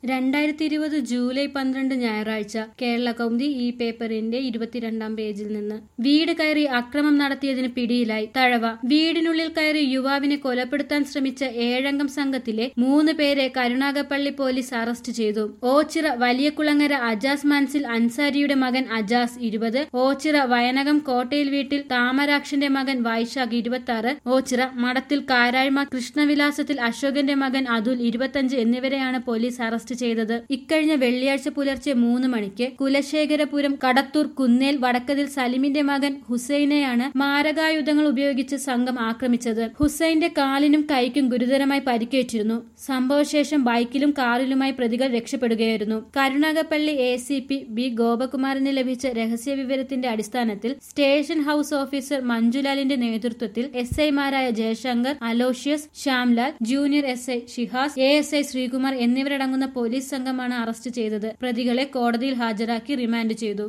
രണ്ടായിരത്തി ഇരുപത് ജൂലൈ പന്ത്രണ്ട് ഞായറാഴ്ച കേരള കൗമുദി ഈ പേപ്പറിന്റെ ഇരുപത്തിരണ്ടാം പേജിൽ നിന്ന് വീട് കയറി അക്രമം നടത്തിയതിന് പിടിയിലായി തഴവ വീടിനുള്ളിൽ കയറി യുവാവിനെ കൊലപ്പെടുത്താൻ ശ്രമിച്ച ഏഴംഗം സംഘത്തിലെ മൂന്ന് പേരെ കരുണാകപ്പള്ളി പോലീസ് അറസ്റ്റ് ചെയ്തു ഓച്ചിറ വലിയകുളങ്ങര അജാസ് മാൻസിൽ അൻസാരിയുടെ മകൻ അജാസ് ഇരുപത് ഓച്ചിറ വയനകം കോട്ടയിൽ വീട്ടിൽ താമരാക്ഷന്റെ മകൻ വൈശാഖ് ഇരുപത്തി ആറ് ഓച്ചിറ മഠത്തിൽ കാരാഴ്മ കൃഷ്ണവിലാസത്തിൽ അശോകന്റെ മകൻ അതുൽ ഇരുപത്തഞ്ച് എന്നിവരെയാണ് പോലീസ് അറസ്റ്റ് ചെയ്തത് ഇക്കഴിഞ്ഞ വെള്ളിയാഴ്ച പുലർച്ചെ മൂന്ന് മണിക്ക് കുലശേഖരപുരം കടത്തൂർ കുന്നേൽ വടക്കതിൽ സലിമിന്റെ മകൻ ഹുസൈനെയാണ് മാരകായുധങ്ങൾ ഉപയോഗിച്ച് സംഘം ആക്രമിച്ചത് ഹുസൈന്റെ കാലിനും കൈക്കും ഗുരുതരമായി പരിക്കേറ്റിരുന്നു സംഭവശേഷം ബൈക്കിലും കാറിലുമായി പ്രതികൾ രക്ഷപ്പെടുകയായിരുന്നു Karunagappally A C P B ഗോപകുമാറിന് ലഭിച്ച രഹസ്യ വിവരത്തിന്റെ അടിസ്ഥാനത്തിൽ സ്റ്റേഷൻ ഹൌസ് ഓഫീസർ മഞ്ജുലാലിന്റെ നേതൃത്വത്തിൽ എസ് ഐമാരായ Jayashankar Aloysius Shyamlal junior S I Shihas A S I Sreekumar എന്നിവരടങ്ങുന്ന പോലീസ് സംഘമാണ് അറസ്റ്റ് ചെയ്തത് പ്രതികളെ കോടതിയിൽ ഹാജരാക്കി റിമാൻഡ് ചെയ്തു